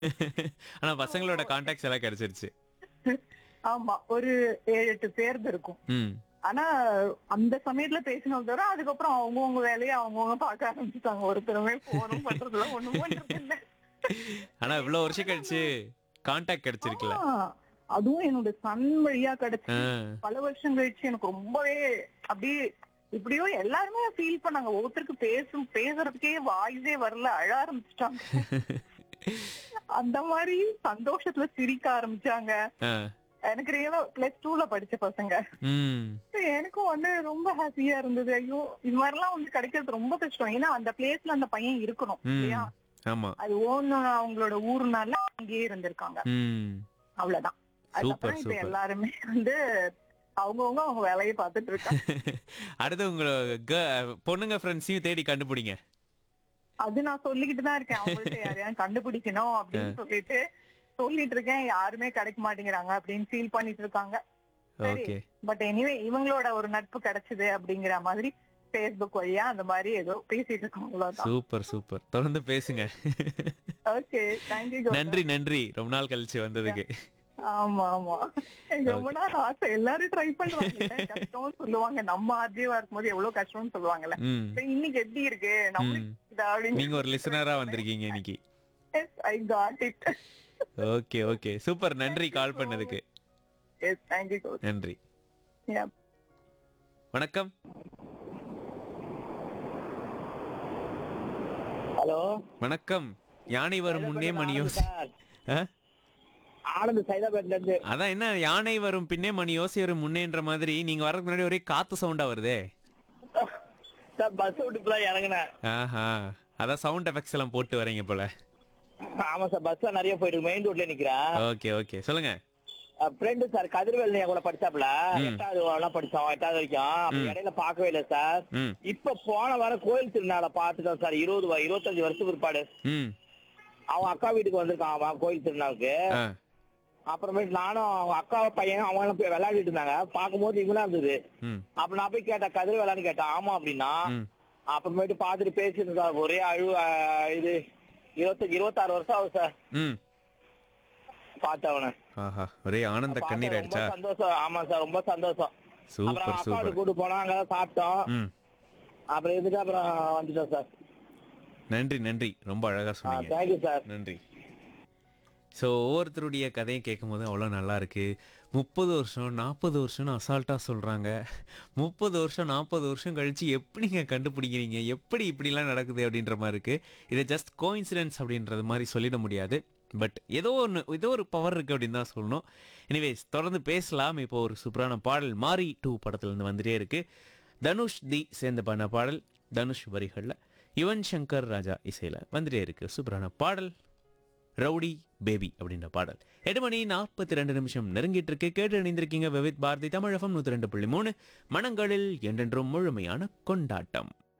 ஆனா பசங்களோட கான்டாக்ட்ஸ் எல்லாம் கிடைச்சிருச்சு ஆமா ஒரு ஏழு எட்டு பேர் இருக்கும் ம் ஆனா அந்த சமயத்துல பேசினது தவிர அதுக்கப்புறம் அவங்கவுங்க வேலையை அவங்கவுங்க பார்க்க ஆரம்பிச்சுட்டாங்க ஒருத்தருமே போனும் பண்றதுல ஒண்ணும் பண்றது இல்ல ஆனா இவ்வளவு வருஷம் கழிச்சு கான்டாக்ட் கிடைச்சிருக்குல்ல ஆ, அதுவும் என்னோட சன் வழியா கிடைச்சு ஆ, பல வருஷம் கழிச்சு எனக்கு ரொம்பவே அப்படியே இப்படியோ எல்லாருமே ஃபீல் பண்ணாங்க ஒவ்வொருத்தருக்கு பேசும் பேசுறதுக்கே வாய்ஸே வரல அழ ஆரம்பிச்சிட்டாங்க அந்த மாதிரி சந்தோஷத்துல சிரிக்க ஆரம்பிச்சாங்க ஆ, எனக்கு ரியலா பிளஸ் டூல படிச்ச பசங்க ம் எனக்கும் வந்து ரொம்ப ஹாப்பியா இருந்தது ஐயோ இது மாதிரிலாம் வந்து கிடைக்கிறது ரொம்ப கஷ்டம் ஏன்னா அந்த பிளேஸ்ல அந்த பையன் இருக்கணும் ம் இல்லையா ஆமா அது ஓன்னு அவங்களோட ஊருனால அங்கேயே இருந்திருக்காங்க ம் அவ்வளவுதான் அதுக்கப்புறம் இப்ப சூப்பர். எல்லாருமே வந்து அவங்கவுங்க அவங்க வேலையை பார்த்துட்டு இருக்காங்க அடுத்து உங்களோட க- பொண்ணுங்க ஃப்ரெண்ட்ஸையும் தேடி கண்டுபிடிங்க அது நான் சொல்லிக்கிட்டு தான் இருக்கேன் அவங்கள்ட்ட யாரையாவது கண்டுபிடிக்கணும் அப்படின்னு சொல்லிட்டு சொல்லிட்டு இருக்கேன் யாருமே கிடைக்க மாட்டேங்கிறாங்க அப்படின்னு ஃபீல் பண்ணிட்டு இருக்காங்க சரி ஓகே பட் எனிவே இவங்களோட ஒரு நட்பு கிடைச்சது அப்படிங்கிற மாதிரி Facebook வழியா அந்த மாதிரி ஏதோ பேசிட்டு இருக்கோம் அவ்வளவுதான் சூப்பர் சூப்பர் தொடர்ந்து பேசுங்க ஓகே தேங்க்யூ நன்றி நன்றி ரொம்ப நாள் கழிச்சு வந்ததுக்கு ஆமா ஆமா எனக்கு ரொம்ப நாள் ஆசை எல்லாரும் ட்ரை பண்றாங்க கஷ்டம்னு சொல்லுவாங்க நம்ம ஆர்ஜிவா இருக்கும்போது எவ்வளவு கஷ்டம்னு சொல்லுவாங்கல்ல ம் சரி, இன்னைக்கு எப்படி இருக்கு நம்மளுக்கு ம். இதா அப்படின்னு நீங்க ஒரு லிசனரா வந்திருக்கீங்க இன்னைக்கு I got it okay okay super நன்றி கால் பண்ணதுக்கு எஸ் தேங்க்யூ நன்றி வணக்கம் ஹலோ வணக்கம் யானை வரும் முன்னே மணியோசி ஆ? ஆனந்த் சைதாபேட்ல இருந்து அதான் என்ன யானை வரும் பின்னே மணி யோசி வரும் முன்னேன்ற மாதிரி நீங்க வரதுக்கு முன்னாடி ஒரே காத்து சவுண்டா வருதே சார் பஸ் விட்டு இப்பதான் இறங்கினேன் ஆஹா அதான் சவுண்ட் எஃபெக்ட்ஸ் எல்லாம் போட்டு வரீங்க போல ஆமா சார் பஸ்ல நிறைய போயிட்டு மெயின் ரோட்ல நிக்கிறேன் ஓகே ஓகே சொல்லுங்க ஃப்ரெண்டு சார் கதிர்வேல் என் கூட படிச்சாப்ல எட்டாவது எல்லாம் படிச்சோம் எட்டாவது வரைக்கும் அப்ப இடையில பார்க்கவே இல்லை சார் ம் இப்ப போன வாரம் கோயில் திருநாளை பார்த்துட்டோம் சார் இருபது வ- இருபத்தஞ்சு வருஷத்துக்கு பிற்பாடு ம் அவன் அக்கா வீட்டுக்கு வந்திருக்கான் அவன் கோயில் திருநாளுக்கு ஆ அப்புறமேட்டு நானும் அவங்க அக்கா பையன் அவங்க எல்லாம் போய் விளையாடிட்டு இருந்தாங்க பார்க்கும்போது இவங்களா இருந்தது ம் அப்ப நான் போய் கேட்டேன் கதிர் விளையான்னு கேட்டேன் ஆமா அப்படின்னா ம் அப்புறமேட்டு பார்த்துட்டு பேசிட்டு இருந்தா ஒரே அழு அஹ், இது இருபத்தஞ்சு இருபத்தாறு வருஷம் ஆகும் சார் ம் பார்த்தவன ஆஹா ஒரே ஆனந்த கண்ணீர் ரொம்ப ஆயிடுச்சா சந்தோஷம் ஆமா சார் ரொம்ப சந்தோஷம் அப்புறம் சூப்பர் அக்காவோட சூப்பர் கூட்டு போனோம் அங்கதான் சாப்பிட்டோம் ம் அப்புறம் இருந்துட்டு அப்புறம் வந்துட்டோம் சார் நன்றி நன்றி ரொம்ப அழகா சொன்னீங்க தேங்க்யூ சார் நன்றி ஸோ ஒவ்வொருத்தருடைய கதையை கேட்கும்போது அவ்வளோ நல்லா இருக்கு முப்பது வருஷம் நாற்பது வருஷம்னு அசால்ட்டாக சொல்கிறாங்க முப்பது வருஷம் நாற்பது வருஷம் கழித்து எப்படிங்க கண்டுபிடிக்கிறீங்க எப்படி இப்படிலாம் நடக்குது அப்படின்ற மாதிரி இருக்குது இதை ஜஸ்ட் கோஇன்சிடென்ஸ் அப்படின்றது மாதிரி சொல்லிட முடியாது பட் ஏதோ ஒன்று ஏதோ ஒரு பவர் இருக்குது அப்படின்னு தான் சொல்லணும் எனிவேஸ் தொடர்ந்து பேசலாம் இப்போ ஒரு சூப்பரான பாடல் மாரி டூ படத்துலேருந்து வந்துட்டே இருக்குது தனுஷ் தி சேர்ந்து பண்ண பாடல் தனுஷ் வரிகளில் யுவன் சங்கர் ராஜா இசையில் வந்துட்டே இருக்கு சூப்பரான பாடல் ரவுடி பேபி அப்படின்ற பாடல் எட்டு மணி நாற்பத்தி ரெண்டு நிமிஷம் நெருங்கிட்டு இருக்கு கேட்டு இணைந்திருக்கீங்க விவித் பாரதி தமிழகம் நூற்றி ரெண்டு புள்ளி மூணு மனங்களில் என்றென்றும் முழுமையான கொண்டாட்டம்